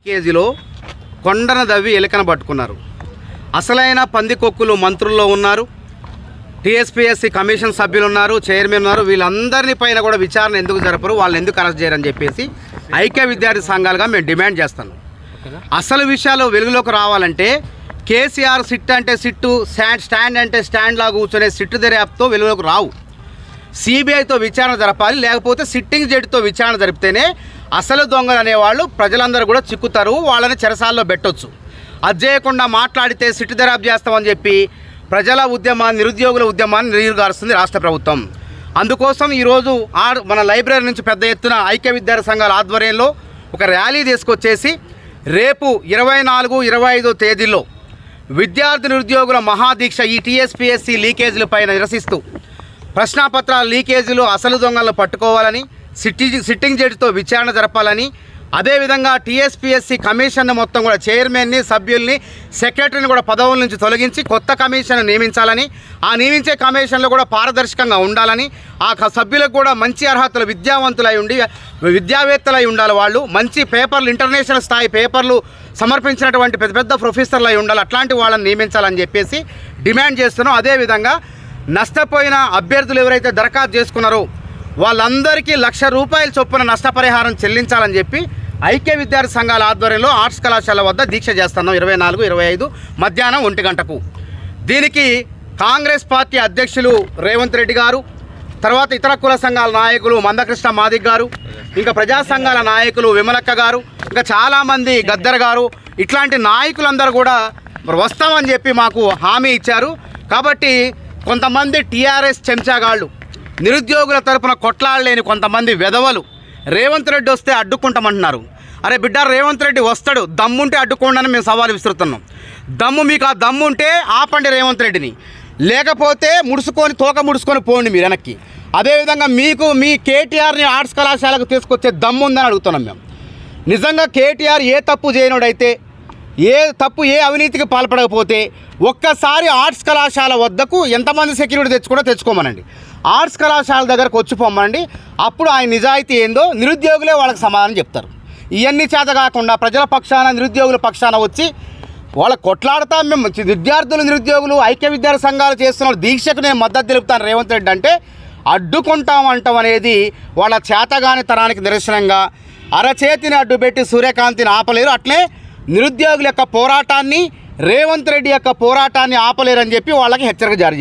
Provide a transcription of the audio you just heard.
కేజీలో కొండన దవ్వి ఎలుకన పట్టుకున్నారు అసలైన పందికొక్కులు మంత్రుల్లో ఉన్నారు టీఎస్పీఎస్సీ కమిషన్ సభ్యులు ఉన్నారు చైర్మన్ ఉన్నారు వీళ్ళందరినీ పైన కూడా విచారణ ఎందుకు జరపరు వాళ్ళని ఎందుకు అరెస్ట్ చేయరని చెప్పేసి ఐక్య విద్యార్థి సంఘాలుగా మేము డిమాండ్ చేస్తున్నాం అసలు విషయాలు వెలుగులోకి రావాలంటే కేసీఆర్ సిట్ అంటే సిట్టు స్టాండ్ స్టాండ్ అంటే స్టాండ్ లాగా కూర్చొనే సిట్టు దర్యాప్తుతో వెలుగులోకి రావు సిబిఐతో విచారణ జరపాలి లేకపోతే సిట్టింగ్ జడ్జితో విచారణ జరిపితేనే అసలు దొంగలు అనేవాళ్ళు ప్రజలందరూ కూడా చిక్కుతారు వాళ్ళని చెరసాల్లో పెట్టొచ్చు అది చేయకుండా మాట్లాడితే సిట్టు దర్యాప్తు చేస్తామని చెప్పి ప్రజల ఉద్యమాన్ని నిరుద్యోగుల ఉద్యమాన్ని నీరుగారుస్తుంది రాష్ట్ర ప్రభుత్వం అందుకోసం ఈరోజు ఆ మన లైబ్రరీ నుంచి పెద్ద ఎత్తున ఐక్య విద్యార్థి సంఘాల ఆధ్వర్యంలో ఒక ర్యాలీ తీసుకొచ్చేసి రేపు ఇరవై నాలుగు ఇరవై ఐదో తేదీల్లో విద్యార్థి నిరుద్యోగుల మహాదీక్ష ఈ టీఎస్పీఎస్సీ లీకేజీల పైన నిరసిస్తూ ప్రశ్నాపత్రాల లీకేజీలు అసలు దొంగలను పట్టుకోవాలని సిట్టి సిట్టింగ్ జడ్జితో విచారణ జరపాలని అదేవిధంగా టీఎస్పీఎస్సీ కమిషన్ మొత్తం కూడా చైర్మన్ని సభ్యుల్ని సెక్రటరీని కూడా పదవుల నుంచి తొలగించి కొత్త కమిషన్ నియమించాలని ఆ నియమించే కమిషన్లో కూడా పారదర్శకంగా ఉండాలని ఆ క- సభ్యులకు కూడా మంచి అర్హతలు విద్యావంతులై ఉండి విద్యావేత్తలై ఉండాలి వాళ్ళు మంచి పేపర్లు ఇంటర్నేషనల్ స్థాయి పేపర్లు సమర్పించినటువంటి పెద్ద పెద్ద ప్రొఫెసర్లు అయి ఉండాలి అట్లాంటి వాళ్ళని నియమించాలని చెప్పేసి డిమాండ్ చేస్తున్నాం అదేవిధంగా నష్టపోయిన అభ్యర్థులు ఎవరైతే దరఖాస్తు చేసుకున్నారో వాళ్ళందరికీ లక్ష రూపాయల చొప్పున నష్టపరిహారం చెల్లించాలని చెప్పి ఐక్య విద్యార్థి సంఘాల ఆధ్వర్యంలో ఆర్ట్స్ కళాశాల వద్ద దీక్ష చేస్తున్నాం ఇరవై నాలుగు ఇరవై ఐదు మధ్యాహ్నం ఒంటి గంటకు దీనికి కాంగ్రెస్ పార్టీ అధ్యక్షులు రేవంత్ రెడ్డి గారు తర్వాత ఇతర కుల సంఘాల నాయకులు మందకృష్ణ మాదిక్ గారు ఇంకా ప్రజా సంఘాల నాయకులు విమలక్క గారు ఇంకా చాలామంది గద్దర్ గారు ఇట్లాంటి నాయకులందరూ కూడా మరి వస్తామని చెప్పి మాకు హామీ ఇచ్చారు కాబట్టి కొంతమంది టీఆర్ఎస్ చెంచాగాళ్ళు నిరుద్యోగుల తరపున కొట్లాడలేని కొంతమంది వెధవలు రేవంత్ రెడ్డి వస్తే అడ్డుకుంటామంటున్నారు అరే బిడ్డ రేవంత్ రెడ్డి వస్తాడు దమ్ముంటే అడ్డుకోండి అని మేము సవాలు విసురుతున్నాం దమ్ము మీకు ఆ దమ్ము ఉంటే ఆపండి రేవంత్ రెడ్డిని లేకపోతే ముడుచుకొని తోక ముడుచుకొని పోండి మీరు వెనక్కి అదేవిధంగా మీకు మీ కేటీఆర్ని ఆర్ట్స్ కళాశాలకు తీసుకొచ్చే దమ్ము ఉందని అడుగుతున్నాం మేము నిజంగా కేటీఆర్ ఏ తప్పు చేయనుడైతే ఏ తప్పు ఏ అవినీతికి పాల్పడకపోతే ఒక్కసారి ఆర్ట్స్ కళాశాల వద్దకు ఎంతమంది సెక్యూరిటీ తెచ్చుకుంటో తెచ్చుకోమనండి ఆర్ట్స్ కళాశాల దగ్గరకు వచ్చి పొమ్మండి అప్పుడు ఆయన నిజాయితీ ఏందో నిరుద్యోగులే వాళ్ళకి సమాధానం చెప్తారు ఇవన్నీ చేత కాకుండా ప్రజల పక్షాన నిరుద్యోగుల పక్షాన వచ్చి వాళ్ళ కొట్లాడతా మేము చి- విద్యార్థులు నిరుద్యోగులు ఐక్య విద్యార్థి సంఘాలు చేస్తున్న దీక్షకు నేను మద్దతు తెలుపుతాను రేవంత్ రెడ్డి అంటే అడ్డుకుంటామంటాం అనేది వాళ్ళ చేతగాని తరానికి నిరసనంగా అరచేతిని అడ్డుపెట్టి సూర్యకాంతిని ఆపలేరు అట్లే నిరుద్యోగుల యొక్క పోరాటాన్ని రేవంత్ రెడ్డి యొక్క పోరాటాన్ని ఆపలేరని చెప్పి వాళ్ళకి హెచ్చరిక జారీ చేశారు.